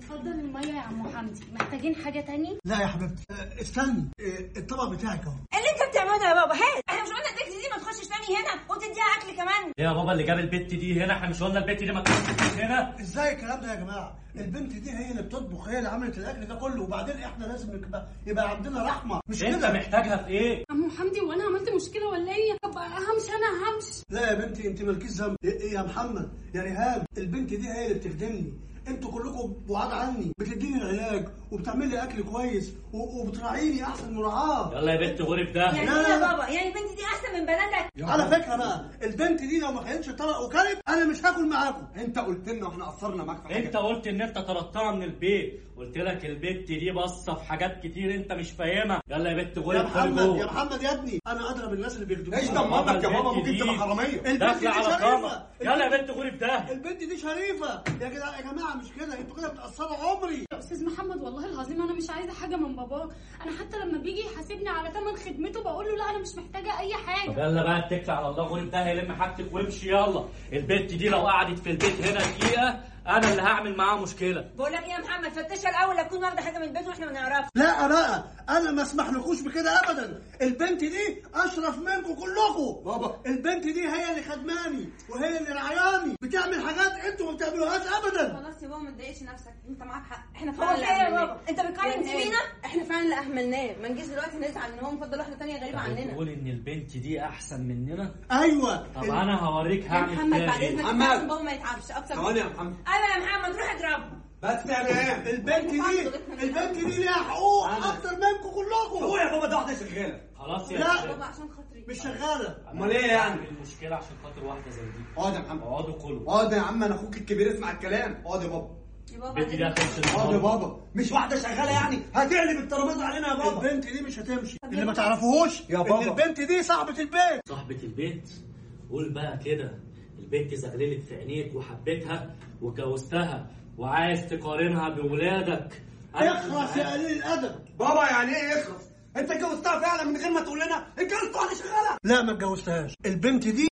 اتفضل الميه يا عم حمدي محتاجين حاجه تاني لا يا حبيبتي آه، استني آه، الطبق بتاعك اهو اللي انت بتعمله ده يا بابا هات احنا مش قلنا البنت دي ما تخشش تاني هنا وتديها اكل كمان ايه يا بابا اللي جاب البت دي هنا احنا مش قلنا البت دي ما تخشش هنا ازاي الكلام ده يا جماعه البنت دي هي اللي بتطبخ هي اللي عملت الاكل ده كله وبعدين احنا لازم يبقى, يبقى عندنا رحمه مش انت كده محتاجها في ايه عم حمدي وانا عملت مشكله ولا ايه طب همشي انا همشي لا يا بنتي انت مالكيش ذنب إيه يا محمد يا ريهام البنت دي هي اللي بتخدمني انتوا كلكم بعاد عني بتديني العلاج وبتعملي اكل كويس و- وبتراعيني احسن مراعاه يلا يا بنت غرف ده يعني لا، ايه يا لا. بابا يعني البنت دي احسن من بناتك على فكره بقى البنت دي لو ما كانتش طبق وكلب انا مش هاكل معاكم انت قلت لنا واحنا قصرنا معاك في حاجه انت قلت ان انت طردتها من البيت قلت لك البت دي باصه في حاجات كتير انت مش فاهمها يلا يا بنت يا غرف خلي محمد يا جوه محمد يا ابني انا ادرى بالناس اللي بيخدموني ايش ضمنك يا بابا ممكن البنت تبقى دي. حراميه البنت دي داخله على شريفه قامه يلا يا بنت غرف ده البنت دي شريفه يا جدع يا جماعه مش كده انتوا كده بتاثروا عمري يا استاذ محمد والله العظيم انا مش عايزه حاجه من باباه انا حتى لما بيجي يحاسبني على ثمن خدمته بقول له لا انا مش محتاجه اي طب حاجه يلا بقى اتكل على الله غرف ده هيلم حاجتك وامشي يلا البت دي لو قعدت في البيت هنا دقيقه انا اللي هعمل معاها مشكله بقول لك ايه يا محمد فتشها الاول لا تكون واخده حاجه من البيت واحنا ما نعرفش لا بقى انا ما اسمحلكوش بكده ابدا البنت دي اشرف منكم كلكم بابا. البنت دي هي اللي خدماني وهي اللي رعياني بتعمل حاجات انتوا ما بتعملوهاش ابدا خلاص يا بابا ما تضايقش نفسك انت معاك حق احنا هو فعلا في اللي ايه يا اهملناه بابا انت بتقارن دي يعني بينا احنا فعلا اللي اهملناه ما نجيش دلوقتي نزعل ان هو مفضل واحده تانية غريبه عننا بتقول ان البنت دي احسن مننا ايوه طب انا هوريك يا هعمل محمد فيها بعد ايه اذنك محمد. عشان بابا ما يتعبش اكتر من ثواني يا محمد ايوه يا محمد روح اضربه بس يا ريهام البنت دي البنت دي ليها حقوق اكتر منكم هو كلكم يا بابا ده واحده شغاله خلاص يا لا. شباب. بابا عشان خاطري مش شغاله امال ايه يعني المشكله عشان خاطر واحده زي دي اقعد يا محمد اقعدوا كلوا اقعد يا عم انا اخوك الكبير اسمع الكلام اقعد يا بابا يا بابا البنت دي هتمشي اقعد يا النهارده بابا مش واحده شغاله يعني هتقلب الترابيزه علينا يا بابا البنت دي مش هتمشي اللي ما تعرفوهوش يا ان بابا. البنت دي صاحبه البيت صاحبة البيت قول بقى كده البنت زغللت في عينيك وحبيتها واتجوزتها وعايز تقارنها بولادك أنا- اخرس يا قليل الادب بابا يعني ايه يخلص انت اتجوزتها فعلا من غير ما تقول لنا اتجوزت واحده شغاله لا ما اتجوزتهاش البنت دي